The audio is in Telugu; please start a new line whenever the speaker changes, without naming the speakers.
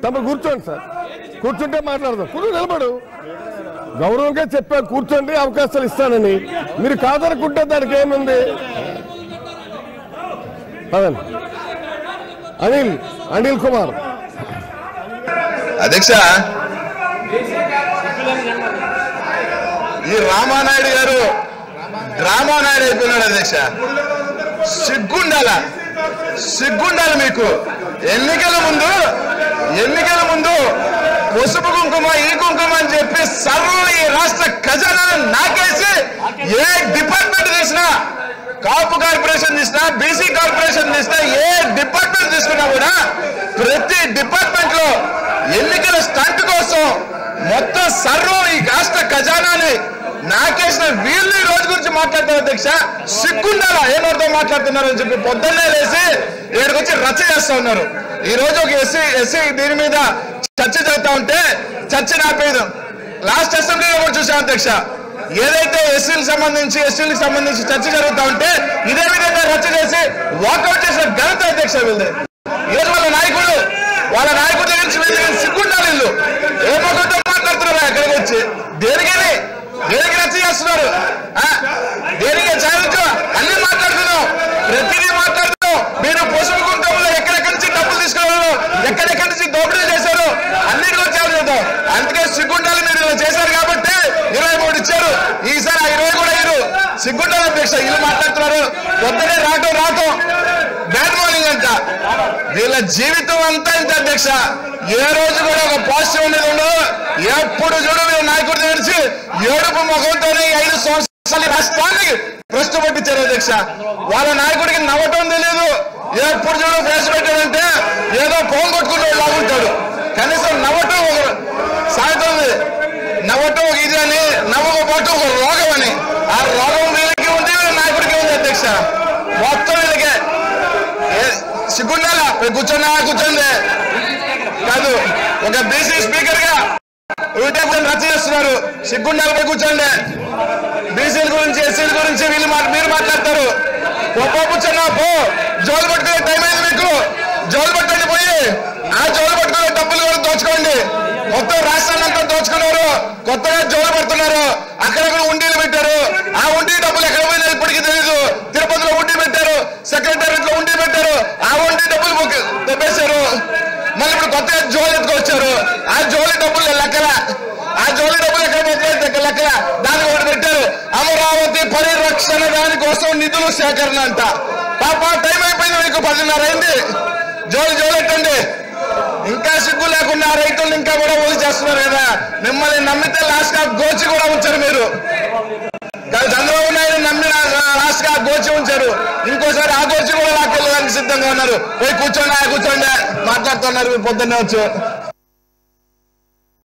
తమ కూర్చోండి సార్ కూర్చుంటే మాట్లాడదాం కూర్చో నిలబడు గౌరవంగా చెప్పా కూర్చోండి అవకాశాలు ఇస్తానని మీరు కాదనుకుంటే దానికి ఏముంది పదండి అనిల్ అనిల్ కుమార్
అధ్యక్ష ఈ రామానాయుడు గారు రామానాయుడు అయిపోయినాడు అధ్యక్ష సిగ్గుండాల సిగ్గుండాలి మీకు ఎన్నికల ముందు ఎన్నికల ముందు పసుపు కుంకుమ ఈ కుంకుమ అని చెప్పి సర్వ ఈ రాష్ట్ర ఖజానాను నాకేసి ఏ డిపార్ట్మెంట్ తీసినా కాపు కార్పొరేషన్ తీసినా బీసీ కార్పొరేషన్ తీసినా ఏ డిపార్ట్మెంట్ తీసుకున్నా కూడా ప్రతి డిపార్ట్మెంట్ లో ఎన్నికల స్టంట్ కోసం మొత్తం సర్వం ఈ రాష్ట్ర ఖజానాని నాకేసిన వీళ్ళు ఈ రోజు గురించి మాట్లాడతారు అధ్యక్ష సిగ్గుండాలా ఏమర్థం మాట్లాడుతున్నారు అని చెప్పి పొద్దున్నే లేసి ఇక్కడికి వచ్చి రచ్చ చేస్తా ఉన్నారు ఈ రోజు ఒక ఎస్సీ ఎస్సీ దీని మీద చర్చ జరుగుతా ఉంటే చర్చ నాపేదు లాస్ట్ అసెంబ్లీలో కూడా చూసాం అధ్యక్ష ఏదైతే ఎస్సీలకు సంబంధించి ఎస్సీలకు సంబంధించి చర్చ జరుగుతా ఉంటే ఇదే విధంగా రచ్చ చేసి వాకౌట్ చేసిన ఘనత అధ్యక్ష వీళ్ళది ఈరోజు వాళ్ళ నాయకుడు వాళ్ళ నాయకుడి దగ్గర నుంచి వీళ్ళ దగ్గర సిగ్గుండాలి వీళ్ళు ఏ మొక్కతో మాట్లాడుతున్నారు అక్కడికి వచ్చి దేనికని దేనికి రచ్చ చేస్తున్నారు ఆ? దేనికి చాలు అన్ని మాట్లాడుతున్నాం ప్రతిదీ మాట్లాడుతున్నాం మీరు పసుపు కుంకుమలో ఎక్కడెక్కడి నుంచి డబ్బులు తీసుకున్నారు ఎక్కడెక్కడి నుంచి దోపిడీ చేశారు అన్నిటి గురించి ఆలోచిద్దాం అందుకే సిగ్గుండాలి మీరు ఇలా చేశారు కాబట్టి ఇరవై మూడు ఇచ్చారు ఈసారి ఆ ఇరవై కూడా ఇరు సిగ్గుండాలి అధ్యక్ష ఇల్లు మాట్లాడుతున్నారు పొద్దునే రావటం రావటం బ్యాడ్ మార్నింగ్ అంట వీళ్ళ జీవితం అంతా ఇంత అధ్యక్ష ఏ రోజు కూడా ఒక పాజిటివ్ అనేది ఉండదు ఎప్పుడు చూడు వీళ్ళ నాయకుడి తెరిచి ఏడుపు ముఖంతోనే ఈ ఐదు సంవత్సరాలు ఈ రాష్ట్రానికి ప్రశ్న పట్టించారు అధ్యక్ష వాళ్ళ నాయకుడికి నవ్వటం తెలియదు ఎప్పుడు చూడు ఫేస్ పెట్టాడంటే ఏదో ఫోన్ కొట్టుకుంటూ లాగుంటాడు కనీసం నవ్వటం ఒక సాగుతుంది నవ్వటం ఒక ఇది అని నవ్వకపోవటం ఒక రోగం అని ఆ రోగం వీళ్ళకి ఉంది వీళ్ళ నాయకుడికి ఉంది అధ్యక్ష మొత్తం వీళ్ళకే ఏ- సిగ్గుండాలా పోయి కూర్చోన్నా కూర్చోండి కాదు ఒక బీసీ స్పీకర్ గా వీటే కూడా రచ్చ చేస్తున్నారు సిగ్గుండాలి పోయి కూర్చోండి బీసీల గురించి ఎస్సీల గురించి వీళ్ళు మా- మీరు మాట్లాడతారు పో కూర్చున్నా పో జోలు పట్టుకునే టైం అయింది మీకు జోలు పట్టండి పోయి ఆ జోలు పట్టుకునే డబ్బులు కూడా దోచుకోండి మొత్తం రాష్ట్రాన్ని అంతా దోచుకున్నారు కొత్తగా జోలు పడుతున్నారు అక్కడక్కడ ఉండీలు పెట్టారు ఆ ఉండి డబ్బులు ఎక్కడ పోయినా ఇప్పటికీ తెలియదు తిరుపతిలో ఉండి పెట్టారు సెక్రటేరియట్ లో ఉండి పెట్టారు ఆ ఉండి డబ్బులు బుక్ తెప్పేశారు మళ్ళీ ఇప్పుడు కొత్తగా జోలు ఎత్తుకొచ్చారు ఆ జోలి డబ్బులు లెక్కల ఆ జోలి డబ్బులు ఎక్కడ పోతున్నాయి లెక్కల దాన్ని ఒకటి పెట్టారు అమరావతి పరిరక్షణ దానికోసం నిధులు సేకరణ అంట పాప టైం అయిపోయింది మీకు పదిన్నర అయింది జోలి జోలెట్టండి ఇంకా సిగ్గు లేకుండా ఆ రైతులను ఇంకా కూడా ఓలి చేస్తున్నారు కదా మిమ్మల్ని నమ్మితే లాస్ట్ గా గోచి కూడా ఉంచారు మీరు కానీ చంద్రబాబు నాయుడు నమ్మి లాస్ట్ గా గోచి ఉంచారు ఇంకోసారి ఆ గోచి కూడా లాక్కెళ్ళడానికి సిద్ధంగా ఉన్నారు పోయి కూర్చోండి ఆ కూర్చోండి మాట్లాడుతున్నారు మీరు పొద్దున్నే వచ్చు